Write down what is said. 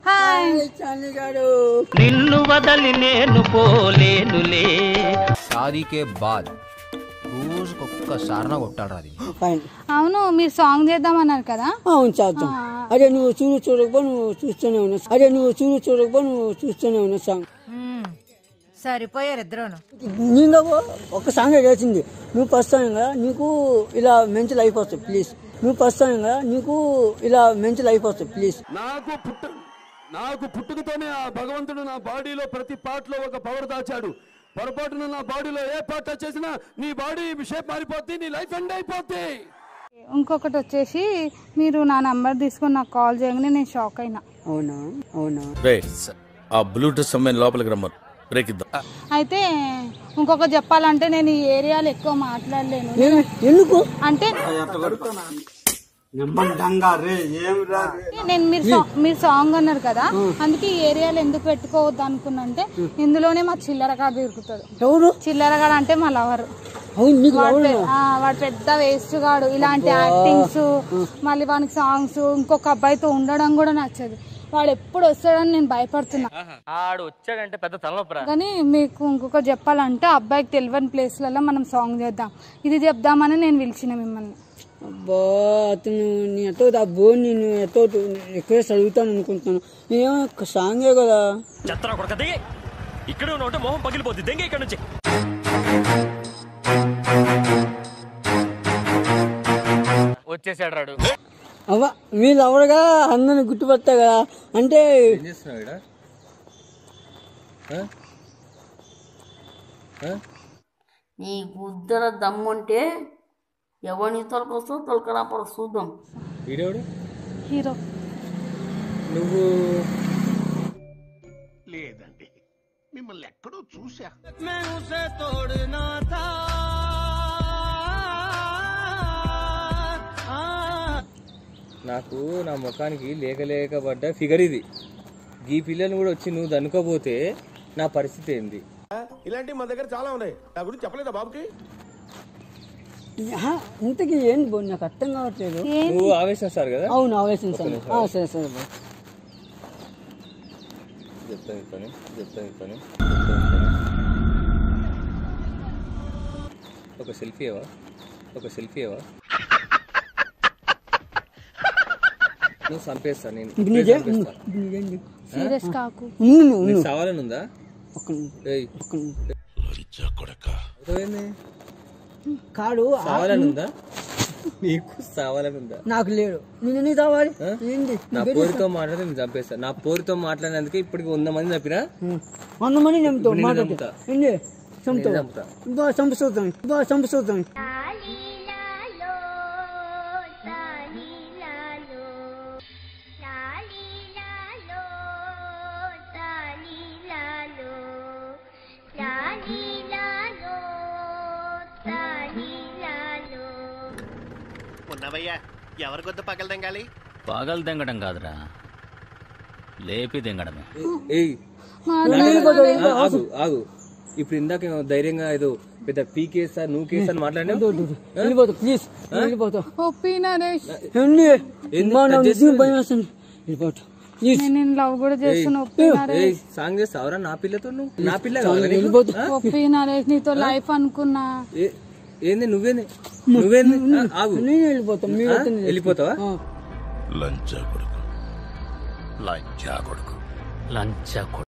Hi చాలిగాడు నిన్ను వదలి నేను పోలేనులే शादी के बाद రోజు ఒక్కసారి కొట్టాడు అది ఫైన్ అవును మీరు సాంగ్ చేద్దామన్నారు కదా అవును చేద్దాం అరే నువ్వు చూడు చూడకపో నువ్వు చూస్తూనే ఉన్నావు అరే నువ్వు చూడు చూడకపో నువ్వు చూస్తూనే ఉన్నావు సాంగ్ సరిపోయారు ఇద్దరును నీలో ఒక సాంగ్ వేసింది నువ్వు పస్తాను కదా నీకు ఇలా మంచి లైఫ్ వస్తుంది ప్లీజ్ నువ్వు పస్తాను కదా నీకు ఇలా మంచి లైఫ్ వస్తుంది ప్లీజ్ నాకు పుట్ట నాకు పుట్టుకతోనే ఆ భగవంతుడు నా బాడీలో ప్రతి పార్ట్లో ఒక పవర్ దాచాడు పొరపాటున నా బాడీలో ఏ పార్ట్ టచ్ చేసినా నీ బాడీ షేప్ మారిపోద్ది నీ లైఫ్ ఎండ్ అయిపోద్ది ఇంకొకటి వచ్చేసి మీరు నా నంబర్ తీసుకొని నాకు కాల్ చేయగానే నేను షాక్ అయినా అవునా అవునా రే ఆ బ్లూటూత్ సమయం లోపలికి రమ్మను బ్రేక్ ఇద్దాం అయితే ఇంకొకటి చెప్పాలంటే నేను ఈ ఏరియాలో ఎక్కువ మాట్లాడలేను ఏమి- ఎందుకు అంటే నేను మీరు సా- మీరు సాంగ్ అన్నారు కదా అందుకే ఈ ఏరియాలో ఎందుకు పెట్టుకోవద్దు అనుకున్నా అంటే ఇందులోనే మా చిల్లరగాడు దొరుకుతాడు ఎవరు చిల్లరగాడు అంటే మా లవర్ అవును నీకు వాడు ఎవరు పె- ఆ, వాడు పెద్ద వేస్ట్ గాడు ఇలాంటి యాక్టింగ్స్ మళ్ళీ వానికి సాంగ్స్ ఇంకొక అబ్బాయితో ఉండడం కూడా నచ్చదు వాడు ఎప్పుడు వస్తాడని నేను భయపడుతున్నా ఆడు వచ్చాడంటే పెద్ద తలనొప్పరా కానీ మీకు ఇంకొక చెప్పాలంటే అబ్బాయికి తెలియని ప్లేస్లలో మనం సాంగ్ చేద్దాం ఇది చెప్దామని నేను పిలిచిన మిమ్మల్ని అబ్బా అతను నీ ఎతో ఆ బోన్ నేను ఎతో రిక్వెస్ట్ అడుగుతాను అనుకుంటున్నాను నేను ఒక సాంగే కదా చెత్తరా కొడక దిగి ఇక్కడే ఉన్న మొహం పగిలిపోద్ది దెంగ ఇక్కడ నుంచి వచ్చేసాడు రాడు అవ్వ వీళ్ళు ఎవరుగా అందరిని గుర్తుపడతా కదా అంటే నీ గుద్దర దమ్ముంటే ఎవరిని తొలకొస్తో తొలకరాపడ చూద్దాం వీడేవాడు హీరో నువ్వు నాకు నా ముఖానికి లేక లేక పడ్డ ఫిగర్ ఇది ఈ పిల్లని కూడా వచ్చి నువ్వు దనుకోపోతే నా పరిస్థితి ఏంది ఇలాంటివి మన దగ్గర చాలా ఉన్నాయి నా గురించి చెప్పలేదా బాబుకి ఆహా, ఇంతకీ ఏంటి బో నాకు అర్థం కావట్లేదు నువ్వు ఆవేశం సార్ కదా అవును ఆవేశం సార్ ఆ, సరే సరే బో చెప్తాను ఇస్తాను చెప్తాను ఇస్తాను ఒక సెల్ఫీ ఏవా ఒక సెల్ఫీ ఏవా నువ్వు చంపేస్తా నేను ఇప్పుడు ఇప్పుడే నీకేం చంపేస్తా. ఇప్పుడు నీకేం చెప్పు. సీరియస్ కాకు ఉండు నువ్వు, నీకు ఉండు. సావాలని ఉందా ఒక్క నిమిషం, ఏయ్ ఒక్క నిమిషం. అర్థమైంది కాడు ఆ- సావాలని ఉందా నీకు సావాలని ఉందా నాకు లేడు నేను ఎందుకు కావాలి ఆ? ఏంటి నా పోరితో మాట్లాడితే నేను చంపేస్తా నా పోరితో మాట్లాడినందుకే ఇప్పటికి వంద మంది చంపినా వంద మంది చంపుతావు ఇప్పుడు మాట నేను చంపుతా. ఏంటి చంపుతావు నేను చంపుతా. బా చంపుతాం బా చంపుతాం ఉన్నవయ్యా ఎవరి కొద్ది పగలు తెంగాలి పగలు తెంగడం కాదురా లేపి తెంగడమే ఏయ్ ఆ, ఆగు ఆగు ఇప్పుడు ఇందాక ఏమో ధైర్యంగా ఏదో పెద్ద పీకేసా నువ్వు కేసా అని మాట్లాడినా వెళ్ళిపోతా ప్లీజ్ వెళ్ళిపోతా ఒప్పి నరేష్ ఏంటి ఏంది? మా కట్ నాకు చేస్తున్నావు? భయం వేస్తుంది వెళ్ళిపోతా ప్లీజ్ నేను నేను లవ్ కూడా చేస్తున్నా ఒప్పి ఏయ్ నరేష్ సాంగ్ చేస్తావరా నా పిల్లతో నువ్వు నా పిల్ల కావాలా నీకు? వెళ్ళిపోతా ఆ? ఒప్పి నరేష్ నీతో లైఫ్ అనుకున్నా ఏ- ఏంది నువ్వేంది నువ్వేంది ఆ, ఆగు నేను వెళ్ళిపోతాం మీరు ఆ? వెళ్ళిపోతావా లంచా కొడుకు లంచా కొడుకు లంచా కొడుకు